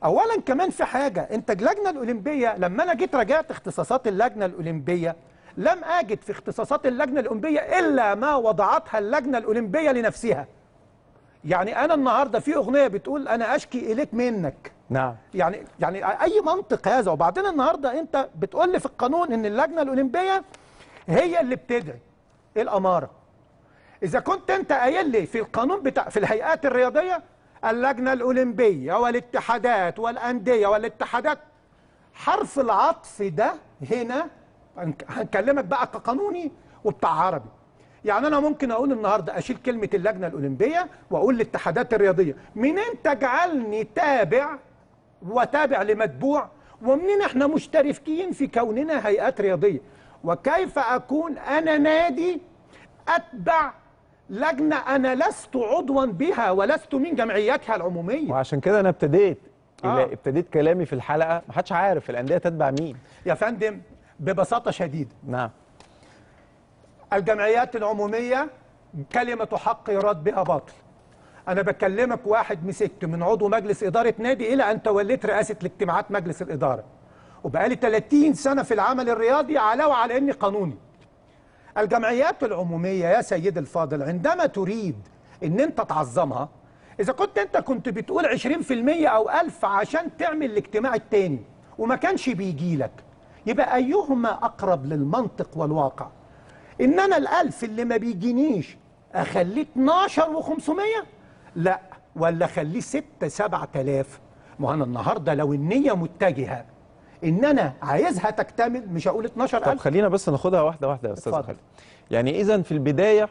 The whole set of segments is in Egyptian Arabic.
اولا كمان في حاجه انت اللجنه الاولمبيه لما انا جيت راجعت اختصاصات اللجنه الاولمبيه لم اجد في اختصاصات اللجنه الاولمبيه الا ما وضعتها اللجنه الاولمبيه لنفسها يعني انا النهارده في اغنيه بتقول انا اشكي اليك منك نعم يعني يعني اي منطق هذا وبعدين النهارده انت بتقول لي في القانون ان اللجنه الاولمبيه هي اللي بتدعي ايه الاماره اذا كنت انت قايل لي في القانون بتاع في الهيئات الرياضيه اللجنه الاولمبيه والاتحادات والانديه والاتحادات حرف العطف ده هنا هنك- هنكلمك بقى كقانوني وبتاع عربي يعني انا ممكن اقول النهارده اشيل كلمه اللجنه الاولمبيه واقول الاتحادات الرياضيه منين تجعلني تابع وتابع لمتبوع ومنين احنا مشتركين في كوننا هيئات رياضيه وكيف اكون انا نادي اتبع لجنه انا لست عضوا بها ولست من جمعياتها العموميه وعشان كده انا ابتديت آه. آه. ابتديت كلامي في الحلقه ما حدش عارف الانديه تتبع مين يا فندم ببساطه شديده نعم الجمعيات العمومية كلمة حق يراد بها باطل أنا بكلمك واحد مسكت من عضو مجلس إدارة نادي إلى أن توليت رئاسة الاجتماعات مجلس الإدارة وبقالي 30 سنة في العمل الرياضي علاوة على إني قانوني الجمعيات العمومية يا سيد الفاضل عندما تريد إن أنت تعظمها إذا كنت أنت كنت بتقول 20% أو 1000 عشان تعمل الاجتماع التاني وما كانش بيجي لك يبقى أيهما أقرب للمنطق والواقع ان انا الالف اللي ما بيجينيش اخليه 12 و500 لا ولا اخليه 6 7000 ما انا النهارده لو النيه متجهه ان انا عايزها تكتمل مش هقول طب 12000 خلينا بس ناخدها واحده واحده يا استاذ اتفضل. خالد يعني اذا في البدايه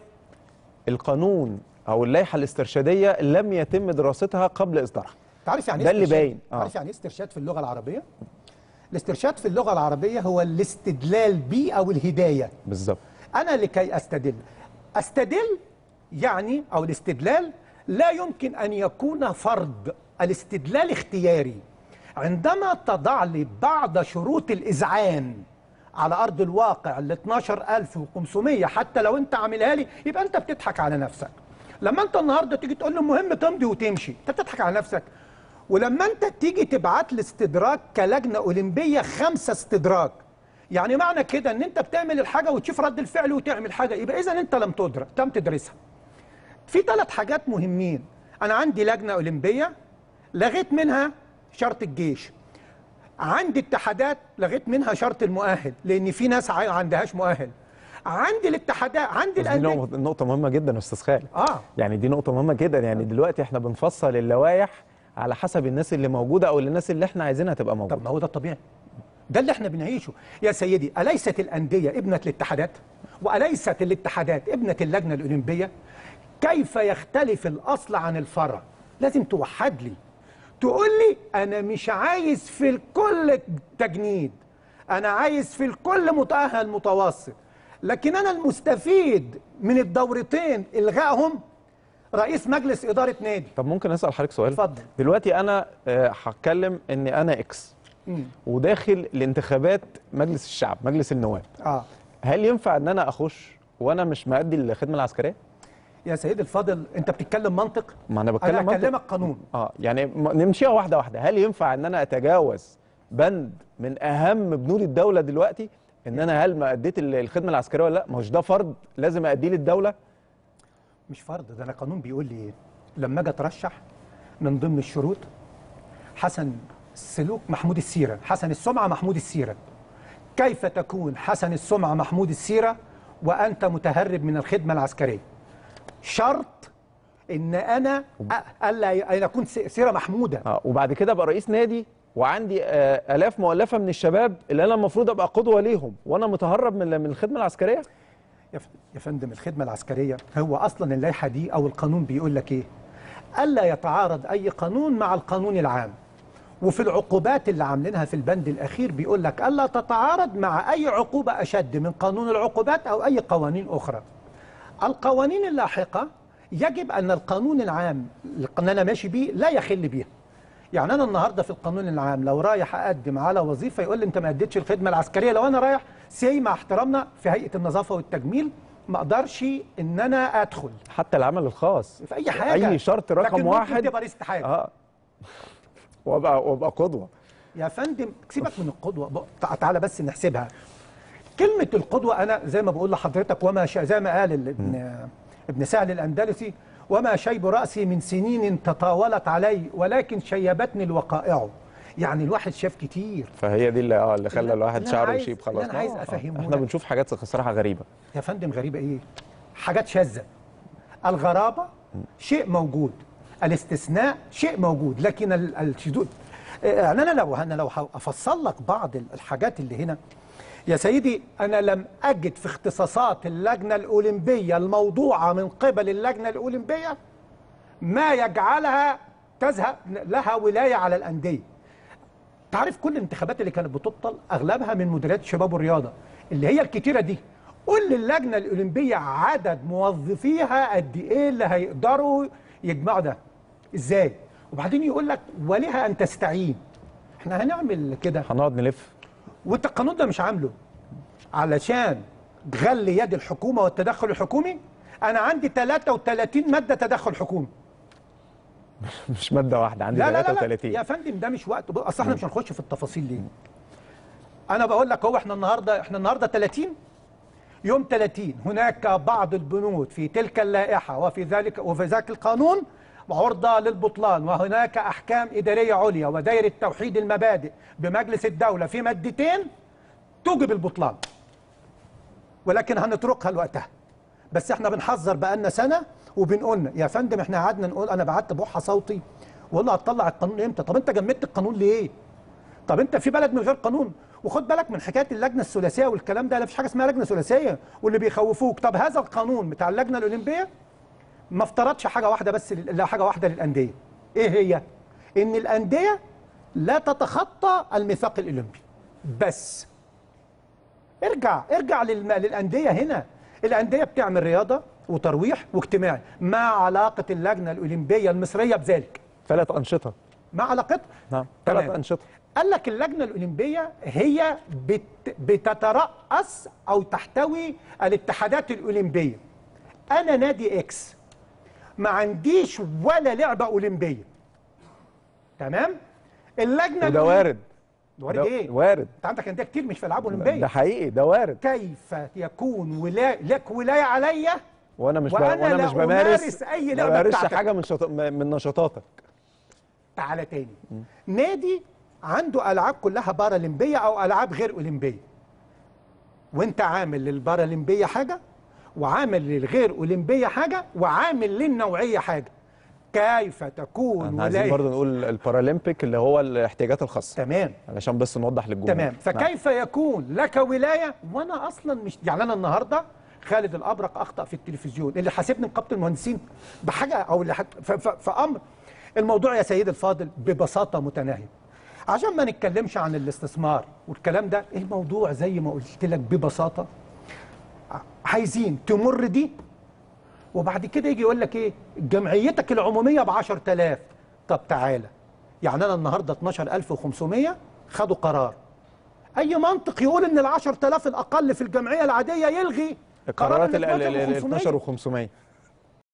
القانون او اللائحه الاسترشاديه لم يتم دراستها قبل اصدارها تعرف يعني ده إيه اللي استرشاد؟ باين. آه. تعرف يعني ايه استرشاد في اللغه العربيه الاسترشاد في اللغه العربيه هو الاستدلال بي او الهدايه بالظبط أنا لكي أستدل أستدل يعني أو الاستدلال لا يمكن أن يكون فرض الاستدلال اختياري عندما تضع لي بعض شروط الإذعان على أرض الواقع ال 12500 حتى لو أنت عاملها لي يبقى أنت بتضحك على نفسك لما أنت النهاردة تيجي تقول له المهم تمضي وتمشي أنت بتضحك على نفسك ولما أنت تيجي تبعت لي استدراك كلجنة أولمبية خمسة استدراك يعني معنى كده ان انت بتعمل الحاجه وتشوف رد الفعل وتعمل حاجه يبقى اذا انت لم تدرك لم تدرسها في ثلاث حاجات مهمين انا عندي لجنه اولمبيه لغيت منها شرط الجيش عندي اتحادات لغيت منها شرط المؤهل لان في ناس ع- عندهاش مؤهل عندي الاتحادات عندي بس دي الانديه نقطة- نقطه مهمه جدا يا استاذ خالد اه يعني دي نقطه مهمه جدا يعني دلوقتي احنا بنفصل اللوائح على حسب الناس اللي موجوده او الناس اللي احنا عايزينها تبقى موجوده طب ما هو ده الطبيعي ده اللي احنا بنعيشه يا سيدي أليست الأندية ابنة الاتحادات وأليست الاتحادات ابنة اللجنة الأولمبية كيف يختلف الأصل عن الفرع لازم توحد لي تقول لي أنا مش عايز في الكل تجنيد أنا عايز في الكل متأهل متوسط لكن أنا المستفيد من الدورتين إلغائهم رئيس مجلس إدارة نادي طب ممكن اسال حضرتك سؤال اتفضل. دلوقتي انا آه، هتكلم ان انا اكس مم. وداخل لانتخابات مجلس الشعب مجلس النواب آه هل ينفع ان انا اخش وانا مش مأدي الخدمه العسكريه يا سيدي الفاضل أنت بتتكلم منطق ما انا بتكلم أنا منطق. أكلمك قانون اه يعني م- نمشيها واحده واحده هل ينفع ان انا اتجاوز بند من اهم بنود الدوله دلوقتي ان انا هل ما اديت ال- الخدمه العسكريه ولا لا ما هوش ده فرض لازم اديه للدوله مش فرض ده انا قانون بيقول لي ايه لما اجي اترشح من ضمن الشروط حسن السلوك محمود السيره حسن السمعه محمود السيره كيف تكون حسن السمعه محمود السيره وانت متهرب من الخدمه العسكريه شرط ان انا أ- الا ي- ان اكون س- سيره محموده اه وبعد كده ابقى رئيس نادي وعندي آه الاف مؤلفه من الشباب اللي انا المفروض ابقى قدوه ليهم وانا متهرب من من الخدمه العسكريه يا ف- يا فندم الخدمة العسكرية هو أصلا اللائحة دي أو القانون بيقول لك إيه؟ ألا يتعارض أي قانون مع القانون العام وفي العقوبات اللي عاملينها في البند الأخير بيقول لك ألا تتعارض مع أي عقوبة أشد من قانون العقوبات أو أي قوانين أخرى القوانين اللاحقة يجب أن القانون العام اللي أنا ماشي بيه لا يخل بيها يعني أنا النهاردة في القانون العام لو رايح أقدم على وظيفة يقول لي أنت ما أديتش الخدمة العسكرية لو أنا رايح سي مع احترامنا في هيئة النظافة والتجميل ما أقدرش إن أنا أدخل حتى العمل الخاص في أي حاجة اي شرط لكن رقم ممكن واحد تبقى رئيس اتحاد اه وابقى وابقى قدوه يا فندم سيبك من القدوه بق- تع- تعالى بس نحسبها كلمه القدوه انا زي ما بقول لحضرتك وما شا زي ما قال ال- ابن ابن سهل الاندلسي وما شيب راسي من سنين تطاولت علي ولكن شيبتني الوقائع يعني الواحد شاف كتير فهي دي اللي اه اللي خلى اللي- الواحد اللي شعره عايز- يشيب اللي خلاص أنا عايز آه، آه. أفهمه احنا لك. بنشوف حاجات صراحه غريبه يا فندم غريبه ايه حاجات شاذه الغرابه شيء موجود الاستثناء شيء موجود لكن ال- الشذوذ يعني انا لو انا لو افصل لك بعض ال- الحاجات اللي هنا يا سيدي انا لم اجد في اختصاصات اللجنه الاولمبيه الموضوعه من قبل اللجنه الاولمبيه ما يجعلها تذهب لها ولايه على الانديه تعرف كل الانتخابات اللي كانت بتبطل اغلبها من مديريات الشباب والرياضه اللي هي الكتيره دي قول للجنه الاولمبيه عدد موظفيها قد ايه اللي هيقدروا يجمعوا ده ازاي وبعدين يقول لك ولها ان تستعين احنا هنعمل كده هنقعد نلف وانت القانون ده مش عامله علشان غل يد الحكومه والتدخل الحكومي انا عندي 33 ماده تدخل حكومي مش ماده واحده عندي لا لا لا, لا 33 يا فندم ده مش وقت اصل احنا مش هنخش في التفاصيل ليه انا بقول لك هو احنا النهارده احنا النهارده 30 يوم 30 هناك بعض البنود في تلك اللائحه وفي ذلك وفي ذاك القانون عرضه للبطلان وهناك احكام اداريه عليا ودايره توحيد المبادئ بمجلس الدوله في مادتين توجب البطلان ولكن هنتركها لوقتها بس احنا بنحذر بقالنا سنه وبنقولنا يا فندم احنا قعدنا نقول انا بعت بوحه صوتي واقول له هتطلع القانون امتى طب انت جمدت القانون ليه طب انت في بلد من غير قانون وخد بالك من حكايه اللجنه الثلاثيه والكلام ده لا فيش حاجه اسمها لجنه ثلاثيه واللي بيخوفوك طب هذا القانون بتاع اللجنه الاولمبيه ما افترضش حاجه واحده بس لل- لا حاجه واحده للانديه ايه هي ان الانديه لا تتخطى الميثاق الاولمبي بس ارجع ارجع للم... للانديه هنا الانديه بتعمل رياضه وترويح واجتماعي ما علاقه اللجنه الاولمبيه المصريه بذلك ثلاث انشطه ما علاقتها نعم تمام. ثلاث انشطه قال لك اللجنه الاولمبيه هي بت... بتتراس او تحتوي الاتحادات الاولمبيه انا نادي اكس ما عنديش ولا لعبه اولمبيه تمام اللجنه وده الأولمبية- وارد وارد ده ايه وارد انت عندك انديه كتير مش في العاب اولمبيه ده حقيقي ده وارد كيف يكون ولا... لك ولايه عليا وانا مش ب... وأنا وانا لا مش بمارس أمارس أي ما لعبة بمارسش بتاعتك. حاجه من شط... من نشاطاتك تعالى تاني نادي عنده العاب كلها بارالمبيه او العاب غير اولمبيه وانت عامل للبارالمبيه حاجه وعامل للغير اولمبيه حاجه وعامل للنوعيه حاجه كيف تكون احنا عايزين ولايه برضه نقول البارالمبيك اللي هو الاحتياجات الخاصه تمام علشان بس نوضح للجمهور تمام نعم. فكيف يكون لك ولايه وانا اصلا مش يعني انا النهارده خالد الابرق اخطا في التلفزيون اللي حاسبني نقابه المهندسين بحاجه او اللي حت... ف... ف... فامر الموضوع يا سيدي الفاضل ببساطه متناهيه عشان ما نتكلمش عن الاستثمار والكلام ده الموضوع زي ما قلت لك ببساطه ع- عايزين تمر دي وبعد كده يجي يقول لك ايه جمعيتك العموميه ب 10000 طب تعالى يعني انا النهارده 12500 خدوا قرار اي منطق يقول ان ال 10000 الاقل في الجمعيه العاديه يلغي قرار القرارات ال ال ال- ال- 12500 12 و500